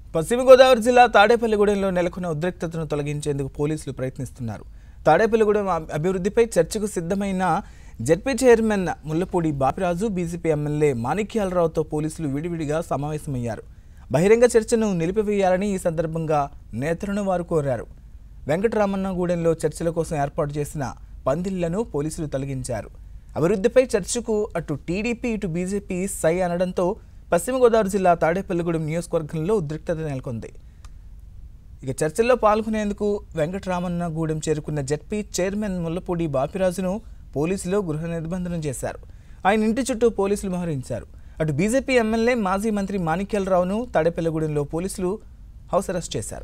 పశ్చిమ గోదావరి జిల్లా తాడేపల్లిగూడెంలో నెలకొన్న ఉద్రిక్తతను తొలగించేందుకు పోలీసులు ప్రయత్నిస్తున్నారు తాడేపల్లిగూడెం అభి- అభివృద్ధిపై చర్చకు సిద్ధమైన ZP chairman Mullapudi Bapiraju BJP MLA మాణిక్యాలరావుతో పోలీసులు విడివిడిగా సమావేశమయ్యారు బహిరంగ చర్చను నిలిపివేయాలని ఈ సందర్భంగా నేతలను వారు కోరారు వెంకటరామన్నగూడెంలో చర్చల కోసం ఏర్పాటు చేసిన పందిళ్లను పోలీసులు తొలగించారు అభివృద్ధిపై చర్చకు అటు టీడీపీ ఇటు బీజేపీ సై అనడంతో పశ్చిమ గోదావరి జిల్లా తాడేపల్లిగూడెం నియోజకవర్గంలో ఉద్రిక్తత నెలకొంది ఇక చర్చల్లో పాల్గొనేందుకు వెంకటరామన్నగూడెం చేరుకున్న జడ్పీ చైర్మన్ ముల్లపూడి బాపిరాజును పోలీసులు గృహ నిర్బంధనం చేశారు ఆయన ఇంటి చుట్టూ పోలీసులు మోహరించారు అటు బీజేపీ ఎమ్మెల్యే మాజీ మంత్రి మాణిక్యాలరావును తాడేపల్లిగూడెంలో పోలీసులు హౌస్ అరెస్ట్ చేశారు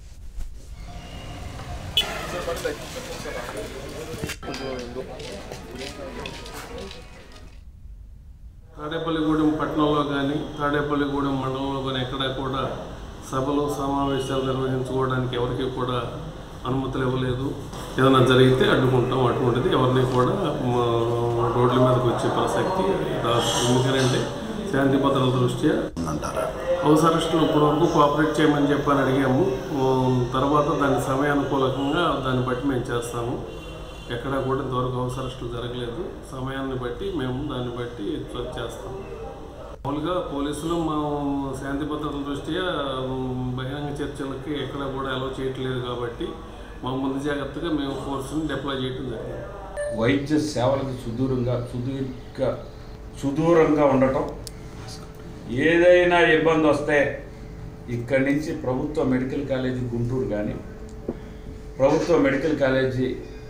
తాడేపల్లిగూడెం పట్టణంలో కానీ తాడేపల్లిగూడెం మండలంలో కానీ ఎక్కడా కూడా సభలు సమావేశాలు నిర్వహించుకోవడానికి ఎవరికి కూడా అనుమతులు ఇవ్వలేదు ఏదైనా జరిగితే అడ్డుకుంటాం అటువంటిది ఎవరిని కూడా మా రోడ్ల మీదకి వచ్చే ప్రసక్తి రాదు ఎందుకంటే శాంతి భద్రతల దృష్ట్యా అంటారా హౌస్ అరెస్టులు ఇప్పటివరకు కోఆపరేట్ చేయమని చెప్పని అడిగాము ఉమ్, తర్వాత దాని సమయానుకూలంగా దాన్ని బట్టి మేము చేస్తాము ఎక్కడా కూడా ఇంతవరకు హౌస్ అరెస్టులు జరగలేదు సమయాన్ని బట్టి మేము దాన్ని బట్టి చర్చ చేస్తాం మామూలుగా పోలీసులు మా శాంతి భద్రతల దృష్ట్యా ఉమ్, బహిరంగ చర్చలకి ఎక్కడా కూడా అలౌ చేయట్లేదు కాబట్టి మా ముందు జాగ్రత్తగా మేము ఫోర్స్ని డిప్లాయ్ చేయడం జరిగింది వైద్య సేవలకు సుదూరంగా సుదీర్ఘ సుదూరంగా ఉండటం ఏదైనా ఇబ్బంది వస్తే ఇక్కడి నుంచి ప్రభుత్వ మెడికల్ కాలేజీ గుంటూరు కానీ ప్రభుత్వ మెడికల్ కాలేజీ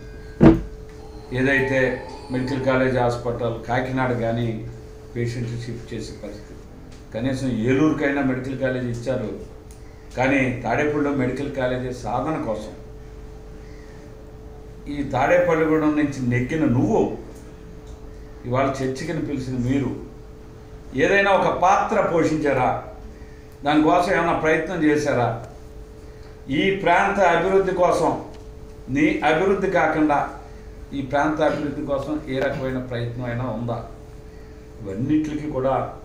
ఏదైతే మెడికల్ కాలేజ్ హాస్పిటల్ కాకినాడ కానీ పేషెంట్లు షిఫ్ట్ చేసే పరిస్థితి కనీసం ఏలూరుకైనా మెడికల్ కాలేజ్ ఇచ్చారు కానీ తాడేపల్లిలో మెడికల్ కాలేజీ సాధన కోసం ఈ తాడేపల్లిగూడెం నుంచి నెగ్గిన నువ్వు ఇవాళ చర్చికని పిలిచిన మీరు ఏదైనా ఒక పాత్ర పోషించారా దానికోసం ఏమైనా ప్రయత్నం చేశారా ఈ ప్రాంత అభివృద్ధి కోసం నీ అభివృద్ధి కాకుండా ఈ ప్రాంత అభివృద్ధి కోసం ఏ రకమైన ప్రయత్నం అయినా ఉందా ఇవన్నిటికి కూడా